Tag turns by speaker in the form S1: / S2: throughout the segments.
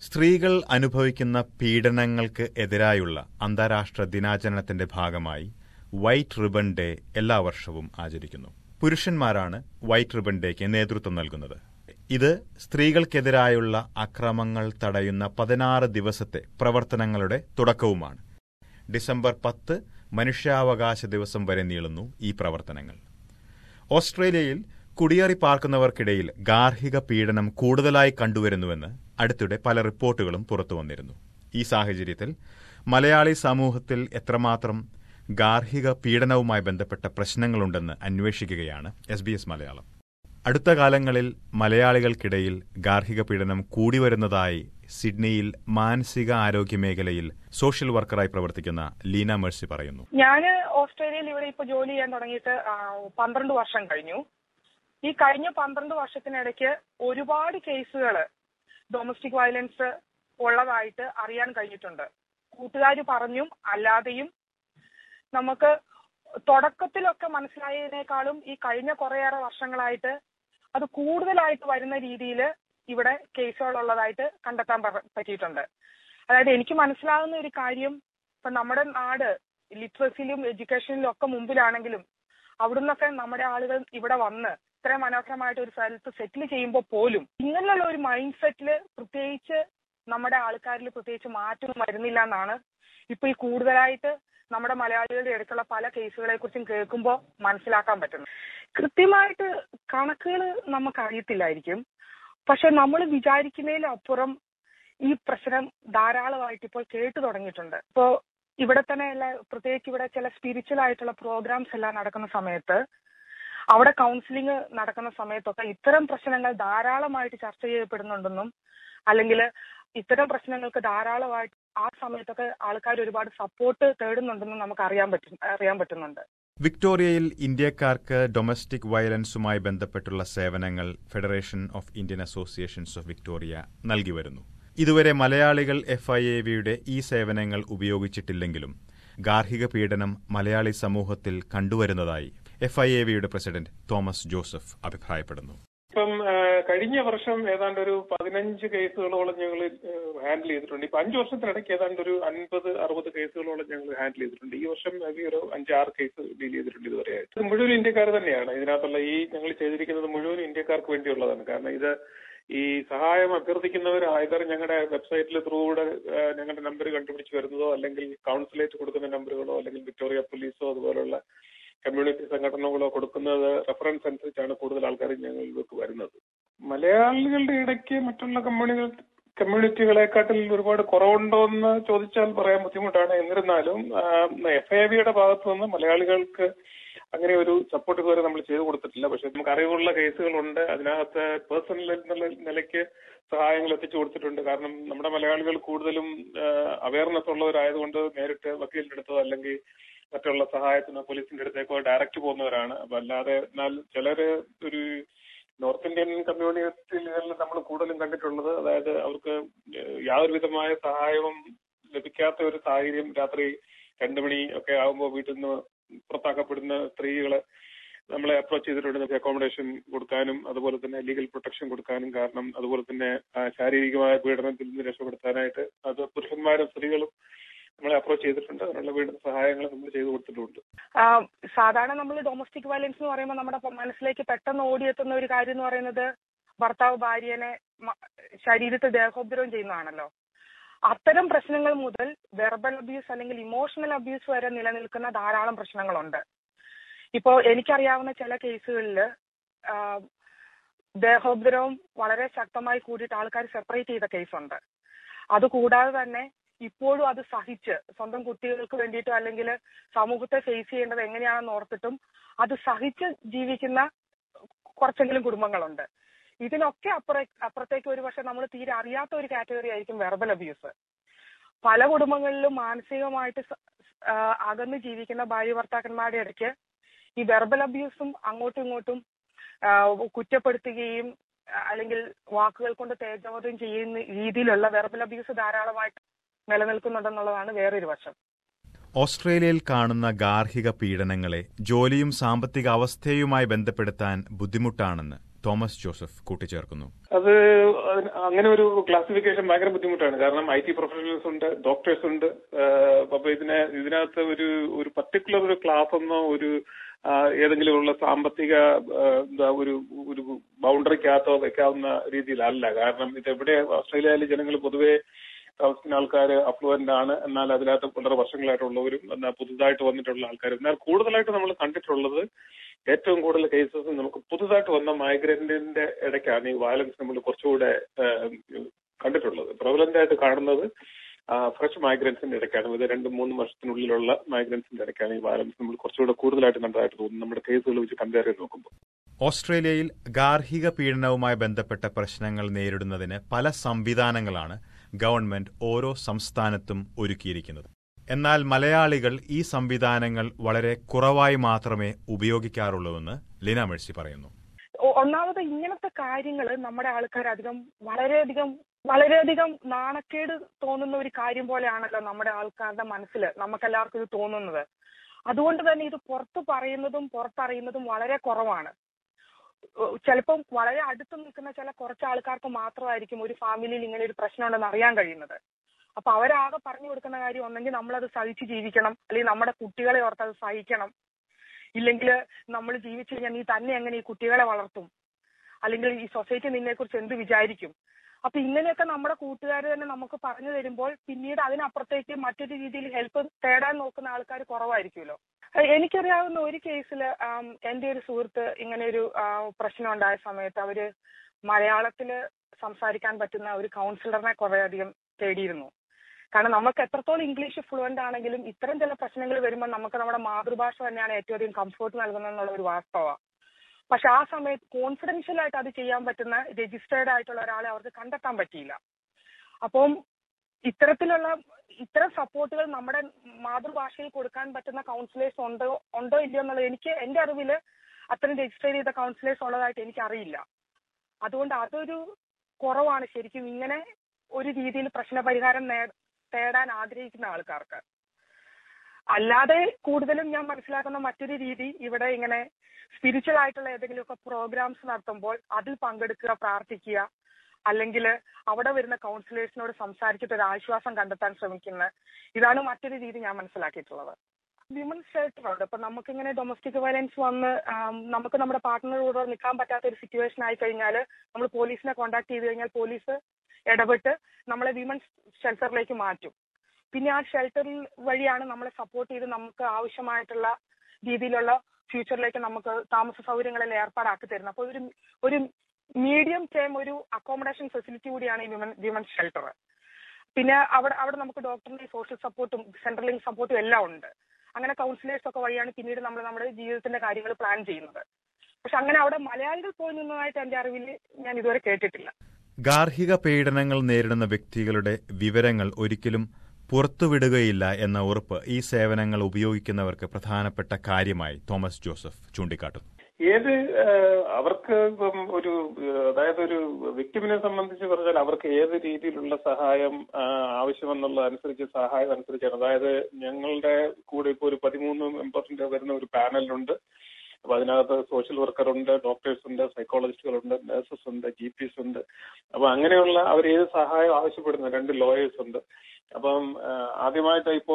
S1: സ്ത്രീകൾ അനുഭവിക്കുന്ന പീഡനങ്ങൾക്ക് എതിരായുള്ള അന്താരാഷ്ട്ര ദിനാചരണത്തിന്റെ ഭാഗമായി വൈറ്റ് റിബൺ ഡേ എല്ലാ വർഷവും ആചരിക്കുന്നു പുരുഷന്മാരാണ് വൈറ്റ് റിബൺ ഡേക്ക് നേതൃത്വം നൽകുന്നത് ഇത് സ്ത്രീകൾക്കെതിരായുള്ള അക്രമങ്ങൾ തടയുന്ന പതിനാറ് ദിവസത്തെ പ്രവർത്തനങ്ങളുടെ തുടക്കവുമാണ് ഡിസംബർ പത്ത് മനുഷ്യാവകാശ ദിവസം വരെ നീളുന്നു ഈ പ്രവർത്തനങ്ങൾ ഓസ്ട്രേലിയയിൽ കുടിയേറി പാർക്കുന്നവർക്കിടയിൽ ഗാർഹിക പീഡനം കൂടുതലായി കണ്ടുവരുന്നുവെന്ന് അടുത്തിടെ പല റിപ്പോർട്ടുകളും പുറത്തു വന്നിരുന്നു ഈ സാഹചര്യത്തിൽ മലയാളി സമൂഹത്തിൽ എത്രമാത്രം ഗാർഹിക പീഡനവുമായി ബന്ധപ്പെട്ട പ്രശ്നങ്ങളുണ്ടെന്ന് അന്വേഷിക്കുകയാണ് എസ് ബി എസ് മലയാളം അടുത്ത കാലങ്ങളിൽ മലയാളികൾക്കിടയിൽ ഗാർഹിക പീഡനം കൂടിവരുന്നതായി സിഡ്നിയിൽ മാനസിക ആരോഗ്യ മേഖലയിൽ സോഷ്യൽ വർക്കറായി പ്രവർത്തിക്കുന്ന ലീന മേഴ്സി പറയുന്നു
S2: ഞാൻ ഓസ്ട്രേലിയയിൽ ഇവിടെ ഇപ്പൊ ജോലി ചെയ്യാൻ തുടങ്ങിയിട്ട് ആ, പന്ത്രണ്ട് വർഷം കഴിഞ്ഞു ഈ കഴിഞ്ഞ പന്ത്രണ്ട് വർഷത്തിനിടയ്ക്ക് ഒരുപാട് കേസുകൾ ഡൊമസ്റ്റിക് വയലൻസ് ഉള്ളതായിട്ട് അറിയാൻ കഴിഞ്ഞിട്ടുണ്ട് കൂട്ടുകാർ പറഞ്ഞും അല്ലാതെയും നമുക്ക് തുടക്കത്തിലൊക്കെ മനസ്സിലായതിനേക്കാളും ഈ കഴിഞ്ഞ കുറേയേറെ വർഷങ്ങളായിട്ട് അത് കൂടുതലായിട്ട് വരുന്ന രീതിയിൽ ഇവിടെ കേസുകളുള്ളതായിട്ട് കണ്ടെത്താൻ പ- പറ്റിയിട്ടുണ്ട് അതായത് എനിക്ക് മനസ്സിലാകുന്ന ഒരു കാര്യം ഇപ്പൊ നമ്മുടെ നാട് ലിറ്ററസിയിലും എഡ്യൂക്കേഷനിലും ഒക്കെ മുമ്പിലാണെങ്കിലും അവിടുന്നൊക്കെ നമ്മുടെ ആളുകൾ ഇവിടെ വന്ന് ഇത്ര മനോഹരമായിട്ട് ഒരു സ്ഥലത്ത് സെറ്റിൽ ചെയ്യുമ്പോൾ പോലും ഇങ്ങനെയുള്ള ഒരു മൈൻഡ് സെറ്റിൽ പ്രത്യേകിച്ച് നമ്മുടെ ആൾക്കാരിൽ പ്രത്യേകിച്ച് മാറ്റം വരുന്നില്ല എന്നാണ് ഇപ്പൊ ഈ കൂടുതലായിട്ട് നമ്മുടെ മലയാളികളുടെ അടുത്തുള്ള പല കേസുകളെ കുറിച്ചും കേൾക്കുമ്പോൾ മനസ്സിലാക്കാൻ പറ്റുന്നത് കൃത്യമായിട്ട് കണക്കുകൾ നമുക്ക് അറിയത്തില്ലായിരിക്കും പക്ഷെ നമ്മൾ വിചാരിക്കുന്നതിലപ്പുറം ഈ പ്രശ്നം ധാരാളമായിട്ട് ഇപ്പോൾ കേട്ടു തുടങ്ങിയിട്ടുണ്ട് ഇപ്പോ ഇവിടെ തന്നെ ഉള്ള പ്രത്യേകിച്ച് ഇവിടെ ചില സ്പിരിച്വൽ ആയിട്ടുള്ള പ്രോഗ്രാംസ് എല്ലാം നടക്കുന്ന സമയത്ത് അവിടെ കൗൺസിലിംഗ് നടക്കുന്ന സമയത്തൊക്കെ ഇത്തരം പ്രശ്നങ്ങൾ ധാരാളമായിട്ട് ചർച്ച ചെയ്യപ്പെടുന്നുണ്ടെന്നും അല്ലെങ്കിൽ ഇത്തരം പ്രശ്നങ്ങൾക്ക് ധാരാളമായിട്ട് ആ സമയത്തൊക്കെ ആൾക്കാർ ഒരുപാട് സപ്പോർട്ട് തേടുന്നുണ്ടെന്നും നമുക്ക് അറിയാൻ പറ്റും അറിയാൻ പറ്റുന്നുണ്ട്
S1: വിക്ടോറിയയിൽ ഇന്ത്യക്കാർക്ക് ഡൊമസ്റ്റിക് വയലൻസുമായി ബന്ധപ്പെട്ടുള്ള സേവനങ്ങൾ federation of Indian associations of Victoria നൽകി വരുന്നു ഇതുവരെ മലയാളികൾ എഫ് ഐ എ വിയുടെ ഈ സേവനങ്ങൾ ഉപയോഗിച്ചിട്ടില്ലെങ്കിലും ഗാർഹിക പീഡനം മലയാളി സമൂഹത്തിൽ കണ്ടുവരുന്നതായി എഫ് ഐ എ വിയുടെ പ്രസിഡന്റ് തോമസ് ജോസഫ് അഭിപ്രായപ്പെടുന്നു
S3: ഇപ്പം ആ, കഴിഞ്ഞ വർഷം ഏതാണ്ട് ഒരു പതിനഞ്ച് കേസുകളോളം ഞങ്ങൾ ഹാൻഡിൽ ചെയ്തിട്ടുണ്ട് ഇപ്പൊ അഞ്ച് വർഷത്തിനിടയ്ക്ക് ഏതാണ്ട് ഒരു അൻപത് അറുപത് കേസുകളോളം ഞങ്ങൾ ഹാൻഡിൽ ചെയ്തിട്ടുണ്ട് ഈ വർഷം maybe ഒരു അഞ്ചാറ് കേസ് ഡീൽ ചെയ്തിട്ടുണ്ട് ഇതുവരെയായിട്ട് ഇത് മുഴുവൻ ഇന്ത്യക്കാർ തന്നെയാണ് ഇതിനകത്തുള്ള ഈ ഞങ്ങൾ ചെയ്തിരിക്കുന്നത് മുഴുവൻ ഇന്ത്യക്കാർക്ക് വേണ്ടിയുള്ളതാണ് കാരണം ഇത് ഈ സഹായം അഭ്യർത്ഥിക്കുന്നവർ ആയതർ ഞങ്ങളുടെ വെബ്സൈറ്റിൽ ത്രൂടെ ഞങ്ങളുടെ നമ്പർ കണ്ടുപിടിച്ച് വരുന്നതോ അല്ലെങ്കിൽ കൗൺസിലേറ്റ് കൊടുക്കുന്ന നമ്പറുകളോ അല്ലെങ്കിൽ വിക്ടോറിയ പോലീസോ അതുപോലുള്ള കമ്മ്യൂണിറ്റി സംഘടനകളോ കൊടുക്കുന്നത് റെഫറൻസ് അനുസരിച്ചാണ് കൂടുതൽ ആൾക്കാർ ഞങ്ങളിലേക്ക് വരുന്നത് മലയാളികളുടെ ഇടയ്ക്ക് മറ്റുള്ള കമ്മ്യൂണികൾ കമ്മ്യൂണിറ്റികളെക്കാട്ടിൽ ഒരുപാട് കുറവുണ്ടോ എന്ന് ചോദിച്ചാൽ പറയാൻ ബുദ്ധിമുട്ടാണ് എന്നിരുന്നാലും എഫ് ഐ ബിയുടെ ഭാഗത്തു നിന്ന് മലയാളികൾക്ക് അങ്ങനെ ഒരു സപ്പോർട്ട് ഇതുവരെ നമ്മൾ ചെയ്തു കൊടുത്തിട്ടില്ല പക്ഷെ നമുക്ക് അറിവുള്ള കേസുകളുണ്ട് അതിനകത്ത് പേഴ്സണൽ എന്നുള്ള നിലയ്ക്ക് സഹായങ്ങൾ എത്തിച്ചു കൊടുത്തിട്ടുണ്ട് കാരണം നമ്മുടെ മലയാളികൾ കൂടുതലും അവയർനെസ് ഉള്ളവരായതുകൊണ്ട് നേരിട്ട് വക്കീലിന്റെ അടുത്തോ അല്ലെങ്കിൽ മറ്റുള്ള സഹായത്തിനോ പോലീസിന്റെ അടുത്തേക്കോ ഡയറക്റ്റ് പോകുന്നവരാണ് അപ്പൊ അല്ലാതെ എന്നാൽ ചിലര് ഒരു നോർത്ത് ഇന്ത്യൻ കമ്മ്യൂണിറ്റികളിൽ നമ്മൾ കൂടുതലും കണ്ടിട്ടുള്ളത് അതായത് അവർക്ക് യാതൊരു വിധമായ സഹായവും ലഭിക്കാത്ത ഒരു സാഹചര്യം രാത്രി രണ്ടു മണി ഒക്കെ ആകുമ്പോൾ വീട്ടിൽ നിന്ന് പുറത്താക്കപ്പെടുന്ന സ്ത്രീകളെ നമ്മളെ അപ്രോച്ച് ചെയ്തിട്ടുണ്ട് അക്കോമഡേഷൻ കൊടുക്കാനും അതുപോലെ തന്നെ ലീഗൽ പ്രൊട്ടക്ഷൻ കൊടുക്കാനും കാരണം അതുപോലെ തന്നെ ആ, ശാരീരികമായ പീഡനത്തിൽ നിന്ന് രക്ഷപ്പെടുത്താനായിട്ട് അത് പുരുഷന്മാരും സ്ത്രീകളും നമ്മളെ അപ്രോച്ച് ചെയ്തിട്ടുണ്ട് അതിനുള്ള വീണ്ടും സഹായങ്ങൾ നമ്മൾ ചെയ്തു കൊടുത്തിട്ടുണ്ട്
S2: ആ, സാധാരണ നമ്മൾ ഡൊമസ്റ്റിക് വയലൻസ് എന്ന് പറയുമ്പോൾ നമ്മുടെ പ- മനസ്സിലേക്ക് പെട്ടെന്ന് ഓടിയെത്തുന്ന ഒരു കാര്യം എന്ന് പറയുന്നത് ഭർത്താവ് ഭാര്യനെ മ- ശരീരത്തെ ദേഹോപദ്രവം ചെയ്യുന്നതാണല്ലോ അത്തരം പ്രശ്നങ്ങൾ മുതൽ വെർബൽ അബ്യൂസ് അല്ലെങ്കിൽ ഇമോഷണൽ അബ്യൂസ് വരെ നിലനിൽക്കുന്ന ധാരാളം പ്രശ്നങ്ങളുണ്ട് ഇപ്പോ എനിക്കറിയാവുന്ന ചില കേസുകളിൽ ദേഹോപദ്രവം വളരെ ശക്തമായി കൂടിയിട്ട് ആൾക്കാർ സെപ്പറേറ്റ് ചെയ്ത കേസുണ്ട് അതുകൂടാതെ തന്നെ ഇപ്പോഴും അത് സഹിച്ച് സ്വന്തം കുട്ടികൾക്ക് വേണ്ടിയിട്ടോ അല്ലെങ്കിൽ സമൂഹത്തെ ഫേസ് ചെയ്യേണ്ടത് എങ്ങനെയാണെന്ന് ഓർത്തിട്ടും അത് സഹിച്ച് ജീവിക്കുന്ന കുറച്ചെങ്കിലും കുടുംബങ്ങളുണ്ട് ഇതിനൊക്കെ അപ്പുറ അപ്പുറത്തേക്ക് ഒരു പക്ഷെ നമ്മൾ തീരെ അറിയാത്ത ഒരു കാറ്റഗറി ആയിരിക്കും വെർബൽ അബ്യൂസ് പല കുടുംബങ്ങളിലും മാനസികമായിട്ട് സ- ആ, അകന്ന് ജീവിക്കുന്ന ഭാര്യ ഭർത്താക്കന്മാരുടെ ഇടയ്ക്ക് ഈ വെർബൽ അബ്യൂസും അങ്ങോട്ടും ഇങ്ങോട്ടും ആ, കുറ്റപ്പെടുത്തുകയും ആ, അല്ലെങ്കിൽ വാക്കുകൾ കൊണ്ട് തേജോധം ചെയ്യുന്ന രീതിയിലുള്ള വെർബൽ അബ്യൂസ് ധാരാളമായിട്ട് നിലനിൽക്കുന്നുണ്ടെന്നുള്ളതാണ് വേറൊരു വശം
S1: ഓസ്ട്രേലിയയിൽ കാണുന്ന ഗാർഹിക പീഡനങ്ങളെ ജോലിയും സാമ്പത്തിക അവസ്ഥയുമായി ബന്ധപ്പെടുത്താൻ ബുദ്ധിമുട്ടാണെന്ന് തോമസ് ജോസഫ് കൂട്ടിച്ചേർക്കുന്നു
S3: അത് അതിന് അങ്ങനെ ഒരു ക്ലാസിഫിക്കേഷൻ ഭയങ്കര ബുദ്ധിമുട്ടാണ് കാരണം ഐ ടി പ്രൊഫഷണൽസ് ഉണ്ട് ഡോക്ടേഴ്സ് ഉണ്ട് ആഹ് അപ്പൊ ഇതിനെ ഇതിനകത്ത് ഒരു ഒരു പർട്ടിക്കുലർ ഒരു ക്ലാസ് എന്നോ ഒരു ആഹ് ഏതെങ്കിലും ഉള്ള സാമ്പത്തിക ആഹ് എന്താ ഒരു ഒരു ബൗണ്ടറിക്കകത്തോ വെക്കാവുന്ന രീതിയിലല്ല കാരണം ഇത് എവിടെ ഓസ്ട്രേലിയയിലെ ജനങ്ങൾ പൊതുവെ താമസിക്കുന്ന ആൾക്കാർ അഫ്ലുവന്റ് ആണ് എന്നാൽ അതിനകത്ത് വളരെ വർഷങ്ങളായിട്ടുള്ളവരും എന്നാൽ പുതുതായിട്ട് വന്നിട്ടുള്ള ആൾക്കാരും എന്നാൽ കൂടുതലായിട്ട് നമ്മൾ കണ്ടിട്ടുള്ളത് ഏറ്റവും കൂടുതൽ കേസസ് നമുക്ക് പുതുതായിട്ട് വന്ന മൈഗ്രന്റിന്റെ ഇടയ്ക്കാണ് ഈ വയലൻസ് നമ്മൾ കുറച്ചുകൂടെ ആഹ്, കണ്ടിട്ടുള്ളത് പ്രബലന്റ് ആയിട്ട് കാണുന്നത് ഫ്രഷ് മൈഗ്രൻസിന്റെ ഇടയ്ക്കാണ് ഇത് രണ്ട് മൂന്ന് വർഷത്തിനുള്ളിലുള്ള മൈഗ്രൻസിന്റെ ഇടയ്ക്കാണ് ഈ വയലൻസ് നമ്മൾ കുറച്ചുകൂടെ കൂടുതലായിട്ട് കണ്ടതായിട്ട് തോന്നുന്നു നമ്മുടെ കേസുകൾ വെച്ച് കമ്പയർ ചെയ്ത് നോക്കുമ്പോൾ
S1: ഓസ്ട്രേലിയയിൽ ഗാർഹിക പീഡനവുമായി ബന്ധപ്പെട്ട പ്രശ്നങ്ങൾ നേരിടുന്നതിന് പല സംവിധാനങ്ങളാണ് ഗവൺമെന്റ് ഓരോ സംസ്ഥാനത്തും ഒരുക്കിയിരിക്കുന്നത് എന്നാൽ മലയാളികൾ ഈ സംവിധാനങ്ങൾ വളരെ കുറവായി മാത്രമേ ഉപയോഗിക്കാറുള്ളൂവെന്ന് ലീന മെഴ്സി പറയുന്നു
S2: ഒ- ഒന്നാമത് ഇങ്ങനത്തെ കാര്യങ്ങൾ നമ്മുടെ ആൾക്കാർ അധികം വളരെയധികം വളരെയധികം നാണക്കേട് തോന്നുന്ന ഒരു കാര്യം പോലെയാണല്ലോ നമ്മുടെ ആൾക്കാരുടെ മനസ്സിൽ നമുക്കെല്ലാവർക്കും ഇത് തോന്നുന്നത് അതുകൊണ്ട് തന്നെ ഇത് പുറത്ത് പറയുന്നതും പുറത്തറിയുന്നതും വളരെ കുറവാണ് ഏഹ് ചിലപ്പം വളരെ അടുത്ത് നിൽക്കുന്ന ചില കുറച്ച് ആൾക്കാർക്ക് മാത്രമായിരിക്കും ഒരു ഫാമിലിയിൽ ഇങ്ങനെ ഒരു പ്രശ്നം ഉണ്ടെന്ന് അറിയാൻ കഴിയുന്നത് അപ്പൊ അവരാകെ പറഞ്ഞു കൊടുക്കുന്ന കാര്യം ഒന്നെങ്കിൽ നമ്മളത് സഹിച്ച് ജീവിക്കണം അല്ലെങ്കിൽ നമ്മുടെ കുട്ടികളെ ഓർത്ത് അത് സഹിക്കണം ഇല്ലെങ്കിൽ നമ്മൾ ജീവിച്ചു കഴിഞ്ഞാൽ നീ തന്നെ എങ്ങനെ ഈ കുട്ടികളെ വളർത്തും അല്ലെങ്കിൽ ഈ സൊസൈറ്റി നിന്നെ കുറിച്ച് എന്ത് വിചാരിക്കും അപ്പൊ ഇങ്ങനെയൊക്കെ നമ്മുടെ കൂട്ടുകാർ തന്നെ നമുക്ക് പറഞ്ഞു തരുമ്പോൾ പിന്നീട് അതിനപ്പുറത്തേക്ക് മറ്റൊരു രീതിയിൽ ഹെൽപ്പ് തേടാൻ നോക്കുന്ന ആൾക്കാർ കുറവായിരിക്കുമല്ലോ എ- എനിക്കറിയാവുന്ന ഒരു കേസിൽ എന്റെ ഒരു സുഹൃത്ത് ഇങ്ങനെ ഒരു പ്രശ്നം ഉണ്ടായ സമയത്ത് അവര് മലയാളത്തില് സംസാരിക്കാൻ പറ്റുന്ന ഒരു കൗൺസിലറിനെ കുറേയധികം തേടിയിരുന്നു കാരണം നമുക്ക് എത്രത്തോളം ഇംഗ്ലീഷ് ഫ്ലുവന്റ് ആണെങ്കിലും ഇത്തരം ചില പ്രശ്നങ്ങൾ വരുമ്പോൾ നമുക്ക് നമ്മുടെ മാതൃഭാഷ തന്നെയാണ് ഏറ്റവും അധികം കംഫർട്ട് നൽകുന്നത് എന്നുള്ള ഒരു വാസ്തവമാണ് പക്ഷെ ആ സമയത്ത് കോൺഫിഡൻഷ്യൽ ആയിട്ട് അത് ചെയ്യാൻ പറ്റുന്ന രജിസ്റ്റേർഡ് ആയിട്ടുള്ള ഒരാളെ അവർക്ക് കണ്ടെത്താൻ പറ്റിയില്ല അപ്പം ഇത്തരത്തിലുള്ള ഇത്തരം സപ്പോർട്ടുകൾ നമ്മുടെ മാതൃഭാഷയിൽ കൊടുക്കാൻ പറ്റുന്ന കൗൺസിലേഴ്സ് ഉണ്ടോ ഉണ്ടോ ഇല്ലയോ എന്നുള്ളത് എനിക്ക് എന്റെ അറിവിൽ അത്തരം രജിസ്റ്റർ ചെയ്ത കൗൺസിലേഴ്സ് ഉള്ളതായിട്ട് എനിക്ക് അറിയില്ല അതുകൊണ്ട് അതൊരു കുറവാണ് ശരിക്കും ഇങ്ങനെ ഒരു രീതിയിൽ പ്രശ്നപരിഹാരം നേ- തേടാൻ ആഗ്രഹിക്കുന്ന ആൾക്കാർക്ക് അല്ലാതെ കൂടുതലും ഞാൻ മനസ്സിലാക്കുന്ന മറ്റൊരു രീതി ഇവിടെ ഇങ്ങനെ സ്പിരിച്വൽ ആയിട്ടുള്ള ഏതെങ്കിലുമൊക്കെ പ്രോഗ്രാംസ് നടത്തുമ്പോൾ അതിൽ പങ്കെടുക്കുക പ്രാർത്ഥിക്കുക അല്ലെങ്കിൽ അവിടെ വരുന്ന കൗൺസിലേഴ്സിനോട് സംസാരിച്ചിട്ട് ഒരു ആശ്വാസം കണ്ടെത്താൻ ശ്രമിക്കുന്ന ഇതാണ് മറ്റൊരു രീതി ഞാൻ മനസ്സിലാക്കിയിട്ടുള്ളത് വിമൻസ് ഷെൽട്ടർ ഉണ്ട് ഇപ്പൊ നമുക്കിങ്ങനെ ഡൊമസ്റ്റിക് വയലൻസ് വന്ന് ആം, നമുക്ക് നമ്മുടെ പാർട്ട്ണറോട് നിൽക്കാൻ പറ്റാത്ത ഒരു സിറ്റുവേഷൻ ആയി കഴിഞ്ഞാൽ നമ്മൾ പോലീസിനെ കോൺടാക്ട് ചെയ്ത് കഴിഞ്ഞാൽ പോലീസ് ഇടപെട്ട് നമ്മളെ വിമൻസ് ഷെൽട്ടറിലേക്ക് മാറ്റും പിന്നെ ആ ഷെൽട്ടറിൽ വഴിയാണ് നമ്മളെ സപ്പോർട്ട് ചെയ്ത് നമുക്ക് ആവശ്യമായിട്ടുള്ള രീതിയിലുള്ള ഫ്യൂച്ചറിലേക്ക് നമുക്ക് താമസ സൗകര്യങ്ങളെല്ലാം ഏർപ്പാടാക്കി തരുന്നത് അപ്പോൾ ഒരു ഒരു മീഡിയം ടേം ഒരു അക്കോമഡേഷൻ ഫെസിലിറ്റി കൂടിയാണ് ഈ വിമൻ വിമൻസ് ഷെൽട്ടർ പിന്നെ അവിടെ അവിടെ നമുക്ക് ഡോക്ടറിന്റെ സോഷ്യൽ സപ്പോർട്ടും സെൻട്രൽ ലിങ്ക് സപ്പോർട്ടും എല്ലാം ഉണ്ട് അങ്ങനെ കൗൺസിലേഴ്സ് ഒക്കെ വഴിയാണ് പിന്നീട് നമ്മൾ നമ്മുടെ ജീവിതത്തിന്റെ കാര്യങ്ങൾ പ്ലാൻ ചെയ്യുന്നത് പക്ഷെ അങ്ങനെ അവിടെ മലയാളികൾ പോയി നിന്നതായിട്ട് എന്റെ അറിവിൽ ഞാൻ ഇതുവരെ കേട്ടിട്ടില്ല
S1: ഗാർഹിക പീഡനങ്ങൾ നേരിടുന്ന വ്യക്തികളുടെ വിവരങ്ങൾ ഒരിക്കലും പുറത്തുവിടുകയില്ല എന്ന ഉറപ്പ് ഈ സേവനങ്ങൾ ഉപയോഗിക്കുന്നവർക്ക് പ്രധാനപ്പെട്ട കാര്യമായി തോമസ് ജോസഫ് ചൂണ്ടിക്കാട്ടുന്നു
S3: ഏത് ഏഹ്, അവർക്ക് ഇപ്പം ഒരു ഏഹ്, അതായത് ഒരു വ്യക്തിമിനെ സംബന്ധിച്ച് പറഞ്ഞാൽ അവർക്ക് ഏത് രീതിയിലുള്ള സഹായം ആഹ്, ആവശ്യമെന്നുള്ള അനുസരിച്ച് സഹായം അനുസരിച്ചാണ് അതായത് ഞങ്ങളുടെ കൂടെ ഇപ്പോൾ ഒരു പതിമൂന്ന് മെമ്പേഴ്സിന്റെ വരുന്ന ഒരു പാനലുണ്ട് അപ്പൊ അതിനകത്ത് സോഷ്യൽ വർക്കർ ഉണ്ട് ഡോക്ടേഴ്സ് ഉണ്ട് സൈക്കോളജിസ്റ്റുകളുണ്ട് നഴ്സസ് ഉണ്ട് ജി പിസ് ഉണ്ട് അപ്പൊ അങ്ങനെയുള്ള അവർ ഏത് സഹായം ആവശ്യപ്പെടുന്ന രണ്ട് ലോയേഴ്സ് ഉണ്ട് അപ്പം ആഹ്, ആദ്യമായിട്ട് ഇപ്പോ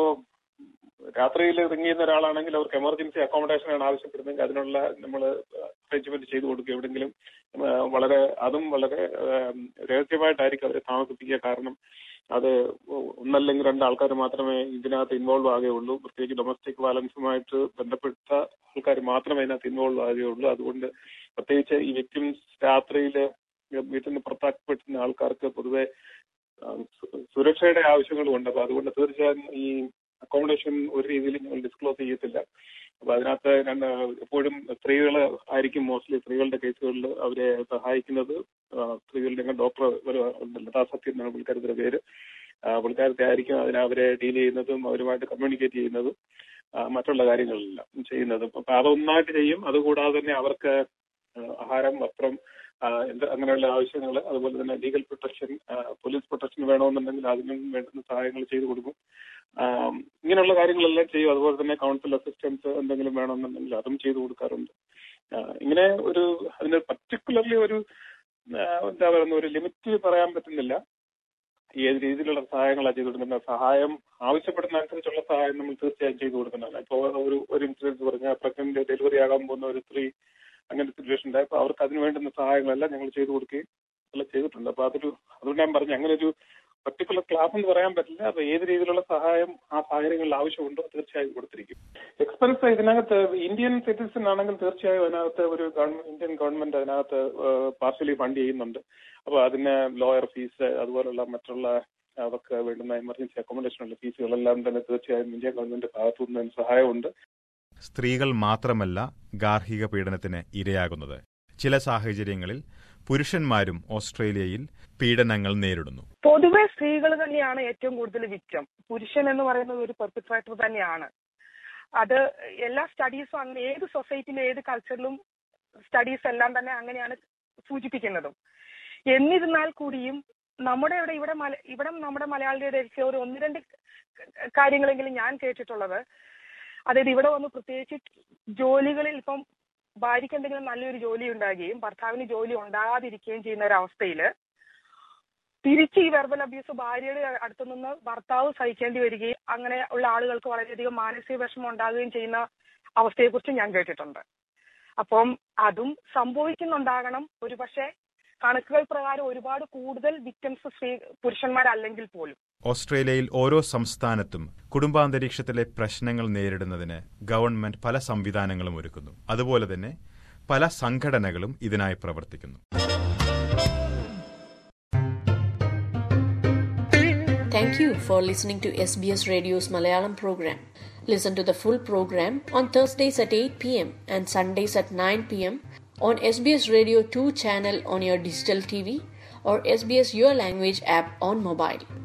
S3: രാത്രിയിൽ റിങ് ചെയ്യുന്ന ഒരാളാണെങ്കിൽ അവർക്ക് എമർജൻസി അക്കോമഡേഷൻ ആണ് ആവശ്യപ്പെടുന്നതെങ്കിൽ അതിനുള്ള നമ്മൾ അറേഞ്ച്മെന്റ് ചെയ്തു കൊടുക്കും എവിടെങ്കിലും ആ, വളരെ അതും വളരെ ആ, രഹസ്യമായിട്ടായിരിക്കും അവരെ താമസിപ്പിക്കുക കാരണം അത് ഒന്നല്ലെങ്കിൽ രണ്ട് ആൾക്കാർ മാത്രമേ ഇതിനകത്ത് ഇൻവോൾവ് ആകുകയുള്ളൂ പ്രത്യേകിച്ച് ഡൊമസ്റ്റിക് വയലൻസുമായിട്ട് ബന്ധപ്പെട്ട ആൾക്കാർ മാത്രമേ ഇതിനകത്ത് ഇൻവോൾവ് ആകുകയുള്ളൂ അതുകൊണ്ട് പ്രത്യേകിച്ച് ഈ വിക്ടിംസ് രാത്രിയിൽ വീട്ടിൽ നിന്ന് പുറത്താക്കപ്പെടുന്ന ആൾക്കാർക്ക് പൊതുവെ ആ, സു- സുരക്ഷയുടെ ആവശ്യങ്ങളും ഉണ്ട് അപ്പൊ അതുകൊണ്ട് തീർച്ചയായും ഈ അക്കോമഡേഷൻ ഒരു രീതിയിലും ഞങ്ങൾ ഡിസ്ക്ലോസ് ചെയ്യത്തില്ല അപ്പൊ അതിനകത്ത് രണ്ട് എപ്പോഴും സ്ത്രീകൾ ആയിരിക്കും മോസ്റ്റ്ലി സ്ത്രീകളുടെ കേസുകളിൽ അവരെ സഹായിക്കുന്നത് ആ, സ്ത്രീകളുടെ ഡോക്ടർ ഒരു ലതാ സത്യം എന്നാണ് പുള്ളിക്കാരത്തിന്റെ പേര് ആ, പുള്ളിക്കാരത്തെ ആയിരിക്കും അതിനെ അവരെ ഡീൽ ചെയ്യുന്നതും അവരുമായിട്ട് കമ്മ്യൂണിക്കേറ്റ് ചെയ്യുന്നതും ആ, മറ്റുള്ള കാര്യങ്ങളെല്ലാം ചെയ്യുന്നതും അപ്പൊ അതൊന്നായിട്ട് ചെയ്യും അതുകൂടാതെ തന്നെ അവർക്ക് ആ, ആഹാരം വസ്ത്രം ആ, എന്ത് അങ്ങനെയുള്ള ആവശ്യങ്ങൾ അതുപോലെ തന്നെ ലീഗൽ പ്രൊട്ടക്ഷൻ പോലീസ് പ്രൊട്ടക്ഷൻ വേണമെന്നുണ്ടെങ്കിൽ അതിനും വേണ്ടുന്ന സഹായങ്ങൾ ചെയ്തു കൊടുക്കും ആം, ഇങ്ങനെയുള്ള കാര്യങ്ങളെല്ലാം ചെയ്യും അതുപോലെ തന്നെ കൗൺസിൽ അസിസ്റ്റൻസ് എന്തെങ്കിലും വേണമെന്നുണ്ടെങ്കിൽ അതും ചെയ്തു കൊടുക്കാറുണ്ട് ആ, ഇങ്ങനെ ഒരു അതിന് പർട്ടിക്കുലർലി ഒരു ആ, എന്താ പറയുന്ന ഒരു ലിമിറ്റ് പറയാൻ പറ്റുന്നില്ല ഏത് രീതിയിലുള്ള സഹായങ്ങളാണ് ചെയ്തു കൊടുക്കുന്നത് സഹായം ആവശ്യപ്പെടുന്ന അനുസരിച്ചുള്ള സഹായം നമ്മൾ തീർച്ചയായും ചെയ്തു കൊടുക്കുന്നതാണ് ഇപ്പോൾ ഒരു ഒരു ഇൻസിഡൻസ് പറഞ്ഞാൽ പ്രഗ്നന്റ് ഡെലിവറി ആകാൻ പോകുന്ന ഒരു സ്ത്രീ അങ്ങനെ സിറ്റുവേഷൻ ഉണ്ടായപ്പോൾ അവർക്ക് അതിന് വേണ്ടുന്ന സഹായങ്ങളെല്ലാം ഞങ്ങൾ ചെയ്തു കൊടുക്കുകയും എല്ലാം ചെയ്തിട്ടുണ്ട് അപ്പൊ അതൊരു അതുകൊണ്ട് ഞാൻ പറഞ്ഞു അങ്ങനെ ഒരു പർട്ടിക്കുലർ ക്ലാസ് എന്ന് പറയാൻ പറ്റില്ല അപ്പൊ ഏത് രീതിയിലുള്ള സഹായം ആ സാഹചര്യങ്ങളിൽ ആവശ്യമുണ്ടോ തീർച്ചയായും കൊടുത്തിരിക്കും എക്സ്പെൻസ് ഇതിനകത്ത് ഇന്ത്യൻ സിറ്റിസൺ ആണെങ്കിൽ തീർച്ചയായും അതിനകത്ത് ഒരു ഗവൺമെന്റ് ഇന്ത്യൻ ഗവൺമെന്റ് അതിനകത്ത് പാർഷ്യലി ഫണ്ട് ചെയ്യുന്നുണ്ട് അപ്പൊ അതിന് ലോയർ ഫീസ് അതുപോലുള്ള മറ്റുള്ള അവർക്ക് വേണ്ടുന്ന എമർജൻസി അക്കോമഡേഷനുള്ള ഫീസുകളെല്ലാം തന്നെ തീർച്ചയായും ഇന്ത്യ ഗവൺമെന്റ് ഭാഗത്തുനിന്ന് അതിന് സഹായമുണ്ട്
S1: സ്ത്രീകൾ മാത്രമല്ല ഗാർഹിക പീഡനത്തിന് ഇരയാകുന്നത് ചില സാഹചര്യങ്ങളിൽ പുരുഷന്മാരും ഓസ്ട്രേലിയയിൽ പീഡനങ്ങൾ നേരിടുന്നു
S2: പൊതുവെ സ്ത്രീകൾ തന്നെയാണ് ഏറ്റവും കൂടുതൽ വിക്റ്റം പുരുഷൻ എന്ന് പറയുന്നത് ഒരു പെർപ്പിട്രേറ്റർ തന്നെയാണ് അത് എല്ലാ സ്റ്റഡീസും അങ്ങനെ ഏത് സൊസൈറ്റിയിലും ഏത് കൾച്ചറിലും സ്റ്റഡീസ് എല്ലാം തന്നെ അങ്ങനെയാണ് സൂചിപ്പിക്കുന്നതും എന്നിരുന്നാൽ കൂടിയും നമ്മുടെ ഇവിടെ ഇവിടെ മല ഇവിടെ നമ്മുടെ മലയാളിയുടെ ഇടയ്ക്ക് ഒരു ഒന്ന് രണ്ട് കാര്യങ്ങളെങ്കിലും ഞാൻ കേട്ടിട്ടുള്ളത് അതായത് ഇവിടെ വന്ന് പ്രത്യേകിച്ച് ജോലികളിൽ ഇപ്പം ഭാര്യയ്ക്ക് എന്തെങ്കിലും നല്ലൊരു ജോലി ഉണ്ടാകുകയും ഭർത്താവിന് ജോലി ഉണ്ടാകാതിരിക്കുകയും ചെയ്യുന്ന ഒരു അവസ്ഥയില് തിരിച്ച് ഈ വെർബൽ അബ്യൂസ് ഭാര്യയുടെ അടുത്തു നിന്ന് ഭർത്താവ് സഹിക്കേണ്ടി വരികയും അങ്ങനെ ഉള്ള ആളുകൾക്ക് വളരെയധികം മാനസിക വിഷമം ഉണ്ടാകുകയും ചെയ്യുന്ന അവസ്ഥയെക്കുറിച്ച് ഞാൻ കേട്ടിട്ടുണ്ട് അപ്പം അതും സംഭവിക്കുന്നുണ്ടാകണം ഒരുപക്ഷെ കണക്കുകൾ പ്രകാരം ഒരുപാട് കൂടുതൽ വിക്ടംസ് സ്ത്രീ പുരുഷന്മാരല്ലെങ്കിൽ പോലും
S1: ഓസ്ട്രേലിയയിൽ ഓരോ സംസ്ഥാനത്തും കുടുംബാന്തരീക്ഷത്തിലെ പ്രശ്നങ്ങൾ നേരിടുന്നതിന് ഗവൺമെന്റ് പല സംവിധാനങ്ങളും ഒരുക്കുന്നു അതുപോലെ തന്നെ പല സംഘടനകളും ഇതിനായി പ്രവർത്തിക്കുന്നു
S4: Thank you for listening to SBS Radio's Malayalam program. Listen to the full program on Thursdays at 8 pm and Sundays at 9 pm on SBS Radio 2 channel on your digital TV or SBS Your Language app on mobile.